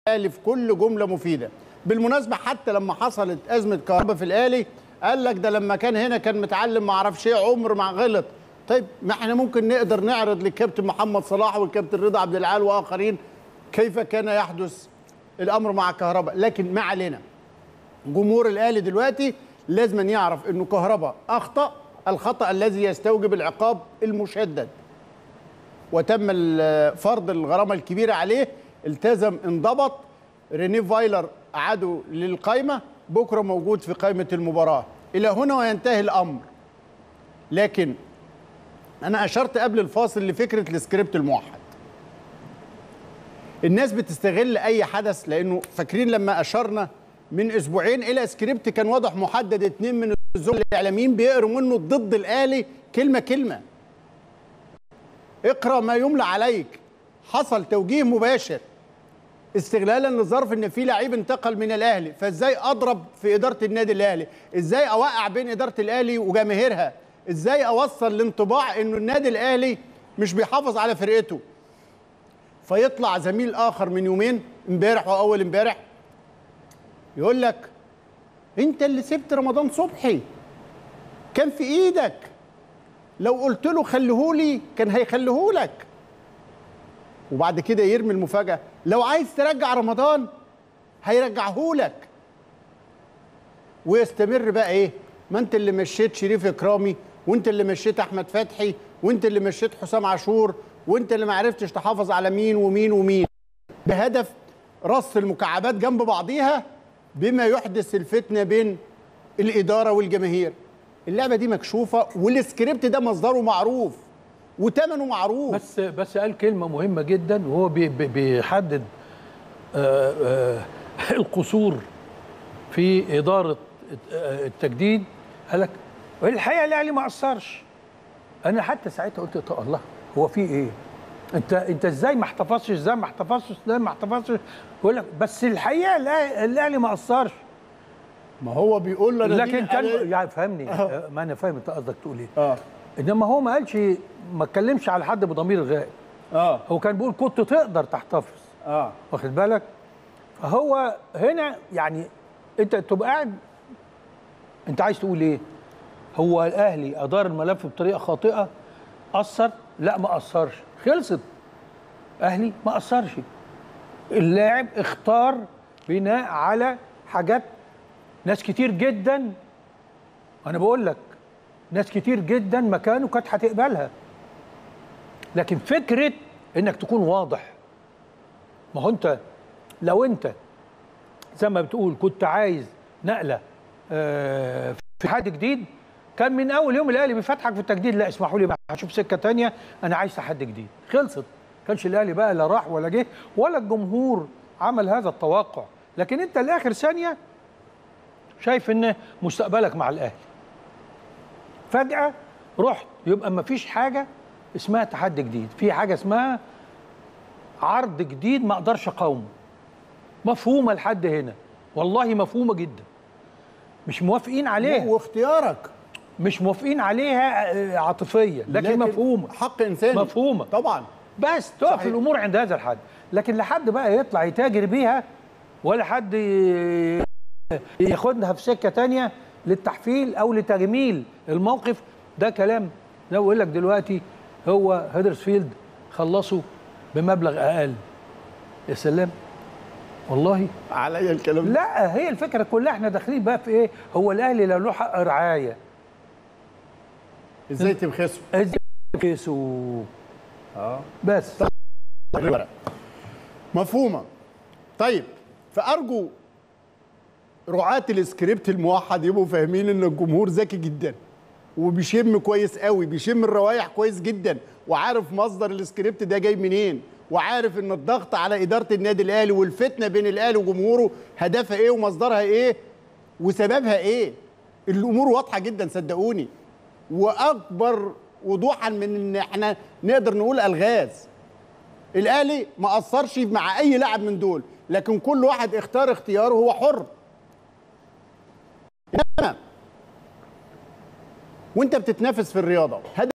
الاهلي في كل جمله مفيده بالمناسبه حتى لما حصلت ازمه كهرباء في الاهلي قال لك ده لما كان هنا كان متعلم ما اعرفش ايه عمر ما غلط طيب ما احنا ممكن نقدر نعرض للكابتن محمد صلاح والكابتن رضا عبد العال واخرين كيف كان يحدث الامر مع كهرباء لكن ما علينا جمهور الاهلي دلوقتي لازم يعرف انه كهرباء اخطا الخطا الذي يستوجب العقاب المشدد وتم ال- فرض الغرامه الكبيره عليه التزم انضبط ريني فايلر عادوا للقائمه بكره موجود في قائمه المباراه الى هنا وينتهي الامر لكن انا اشرت قبل الفاصل لفكره السكريبت الموحد الناس بتستغل اي حدث لانه فاكرين لما اشرنا من اسبوعين الى سكريبت كان واضح محدد اتنين من الزملاء الاعلاميين بيقروا منه ضد الاهلي كلمه كلمه اقرا ما يملى عليك حصل توجيه مباشر استغلالا للظرف ان في لعيب انتقل من الاهلي فازاي اضرب في اداره النادي الاهلي ازاي اوقع بين اداره الاهلي وجماهيرها ازاي اوصل لانطباع انه النادي الاهلي مش بيحافظ على فرقته فيطلع زميل اخر من يومين امبارح واول امبارح يقول لك انت اللي سبت رمضان صبحي كان في ايدك لو قلت له خليهولي كان هيخليهولك وبعد كده يرمي المفاجاه لو عايز ترجع رمضان هيرجعهولك ويستمر بقى ايه ما انت اللي مشيت شريف اكرامي وانت اللي مشيت احمد فتحي وانت اللي مشيت حسام عاشور وانت اللي ما عرفتش تحافظ على مين ومين ومين بهدف رص المكعبات جنب بعضيها بما يحدث الفتنه بين الاداره والجماهير اللعبه دي مكشوفه والسكريبت ده مصدره معروف وثمنه معروف بس بس قال كلمه مهمه جدا وهو بي بي بيحدد آه، آه، القصور في اداره آه، التجديد قال لك الحقيقه الاهلي ما قصرش انا حتى ساعتها قلت طب الله هو في ايه انت انت ازاي ما احتفظتش ازاي ما احتفظتش ازاي ما احتفظتش يقول لك بس الحقيقه الأهلي- الاهلي ما قصرش ما هو بيقول له أنا دي لكن كان أنا- يعني فهمني أهو. ما انا فاهم انت قصدك تقول ايه اه انما هو ما قالش ما اتكلمش على حد بضمير غائب اه هو كان بيقول كنت تقدر تحتفظ اه واخد بالك فهو هنا يعني انت تبقى قاعد انت عايز تقول ايه هو الاهلي ادار الملف بطريقه خاطئه اثر لا ما اثرش خلصت اهلي ما اثرش اللاعب اختار بناء على حاجات ناس كتير جدا انا بقول لك ناس كتير جدا مكانه كانت هتقبلها لكن فكره انك تكون واضح ما هو انت لو انت زي ما بتقول كنت عايز نقله آه، في حد جديد كان من اول يوم الاهلي بيفتحك في التجديد لا اسمحوا لي بقى هشوف سكه تانية انا عايز تحدي جديد خلصت كانش الاهلي بقى لا راح ولا جه ولا الجمهور عمل هذا التوقع لكن انت لاخر ثانيه شايف ان مستقبلك مع الاهلي فجاه رحت يبقى ما فيش حاجه اسمها تحدي جديد في حاجه اسمها عرض جديد ما اقدرش اقاومه مفهومه لحد هنا والله مفهومه جدا مش موافقين عليها واختيارك مش موافقين عليها آه، عاطفيا لكن, مفهومه حق انساني مفهومه طبعا بس تقف صحيح. الامور عند هذا الحد لكن لحد بقى يطلع يتاجر بيها ولا حد ي- ياخدها في سكه تانية للتحفيل او لتجميل الموقف ده كلام لو يقول لك دلوقتي هو هيدرسفيلد خلصوا بمبلغ اقل يا سلام والله عليا الكلام ده لا هي الفكره كلها احنا داخلين بقى في ايه هو الاهلي لو له حق رعايه ازاي تبخسه ازاي كيسو اه بس الورق مفهومه طيب فارجو رعاة السكريبت الموحد يبقوا فاهمين ان الجمهور ذكي جدا وبيشم كويس قوي بيشم الروايح كويس جدا وعارف مصدر السكريبت ده جاي منين وعارف ان الضغط على اداره النادي الاهلي والفتنه بين الاهلي وجمهوره هدفها ايه ومصدرها ايه وسببها ايه الامور واضحه جدا صدقوني واكبر وضوحا من ان احنا نقدر نقول الغاز الاهلي ما قصرش مع اي لاعب من دول لكن كل واحد اختار اختياره هو حر إنما وانت بتتنافس في الرياضه هدف